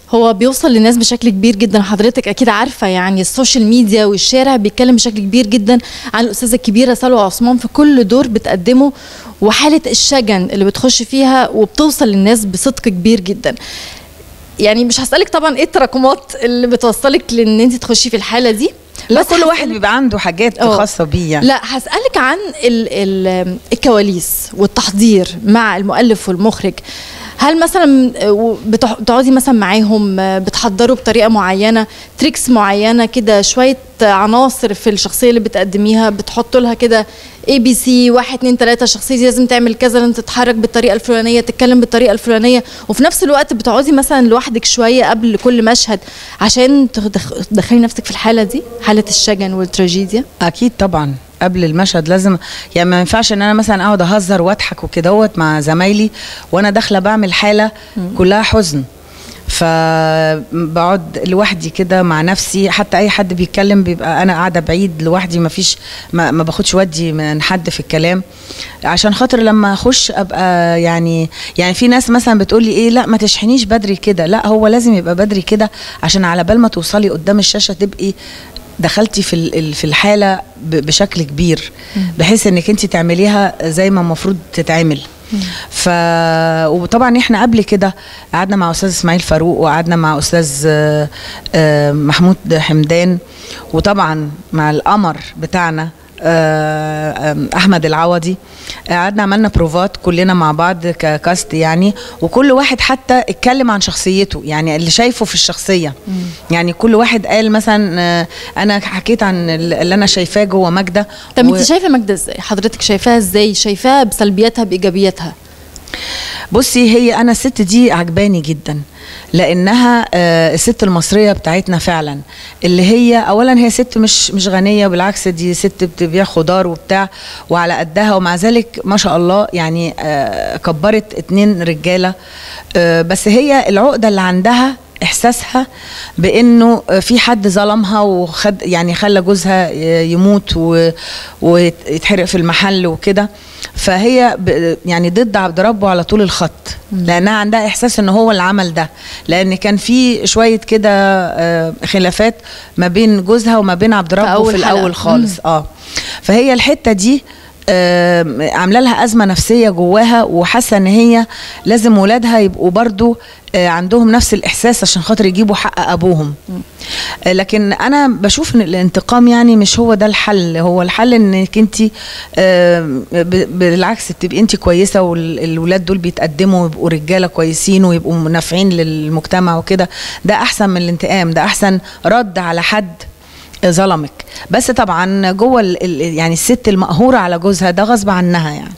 هو بيوصل للناس بشكل كبير جدا حضرتك اكيد عارفه يعني السوشيال ميديا والشارع بيتكلم بشكل كبير جدا عن الاستاذه الكبيره سلوى عثمان في كل دور بتقدمه وحاله الشجن اللي بتخش فيها وبتوصل للناس بصدق كبير جدا يعني مش هسالك طبعا ايه التراكمات اللي بتوصلك لان انت تخشي في الحاله دي لا بس كل واحد هسألك- بيبقى عنده حاجات اه. خاصه بيه يعني لا هسألك عن ال ال الكواليس والتحضير مع المؤلف والمخرج هل مثلا بتح- بتقعدي مثلا معاهم بتحضروا بطريقه معينه تريكس معينه كده شويه عناصر في الشخصيه اللي بتقدميها بتحطوا لها كده اي بي سي واحد اتنين تلاته الشخصيه دي لازم تعمل كذا لازم تتحرك بالطريقه الفلانيه تتكلم بالطريقه الفلانيه وفي نفس الوقت بتقعدي مثلا لوحدك شويه قبل كل مشهد عشان تدخ- تدخلي نفسك في الحاله دي حاله الشجن والتراجيديا اكيد طبعا قبل المشهد لازم يعني ما ينفعش ان انا مثلا اقعد اهزر واضحك وكدهوت مع زمايلي وانا داخله بعمل حاله كلها حزن فبقعد لوحدي كده مع نفسي حتى اي حد بيتكلم بيبقى انا قاعده بعيد لوحدي ما فيش ما, ما باخدش ودي من حد في الكلام عشان خاطر لما اخش ابقى يعني يعني في ناس مثلا بتقول لي ايه لا ما تشحنيش بدري كده لا هو لازم يبقى بدري كده عشان على بال ما توصلي قدام الشاشه تبقي دخلتي في ال- ال- في الحاله ب- بشكل كبير بحيث انك انت تعمليها زي ما المفروض تتعمل ف وطبعا احنا قبل كده قعدنا مع استاذ اسماعيل فاروق وقعدنا مع استاذ آه، آه، محمود حمدان وطبعا مع القمر بتاعنا آه، آم، احمد العوضي قعدنا عملنا بروفات كلنا مع بعض ككاست يعني وكل واحد حتى اتكلم عن شخصيته يعني اللي شايفه في الشخصيه يعني كل واحد قال مثلا آه، انا حكيت عن اللي انا شايفاه جوه ماجده طب و- انت شايفه ماجده ازاي حضرتك شايفاها ازاي شايفاها بسلبياتها بايجابياتها بصي هي انا الست دي عجباني جدا لانها آه، الست المصريه بتاعتنا فعلا اللي هي اولا هي ست مش مش غنيه بالعكس دي ست بتبيع خضار وبتاع وعلى قدها ومع ذلك ما شاء الله يعني آه، كبرت اتنين رجاله آه، بس هي العقده اللي عندها احساسها بانه في حد ظلمها وخد يعني خلى جوزها يموت و- ويتحرق في المحل وكده فهي ب- يعني ضد عبد ربه على طول الخط لانها عندها احساس ان هو اللي عمل ده لان كان في شويه كده آه، خلافات ما بين جوزها وما بين عبد ربه أول في حلقة. الاول خالص اه فهي الحته دي آم، عامله لها ازمه نفسيه جواها وحاسه ان هي لازم ولادها يبقوا برضو آه، عندهم نفس الاحساس عشان خاطر يجيبوا حق ابوهم آه، لكن انا بشوف ان الانتقام يعني مش هو ده الحل هو الحل انك انت بالعكس تبقي انت كويسه والولاد دول بيتقدموا ويبقوا رجاله كويسين ويبقوا نافعين للمجتمع وكده ده احسن من الانتقام ده احسن رد على حد ظلمك بس طبعا جوه ال- ال- يعني الست المقهوره على جوزها ده غصب عنها يعني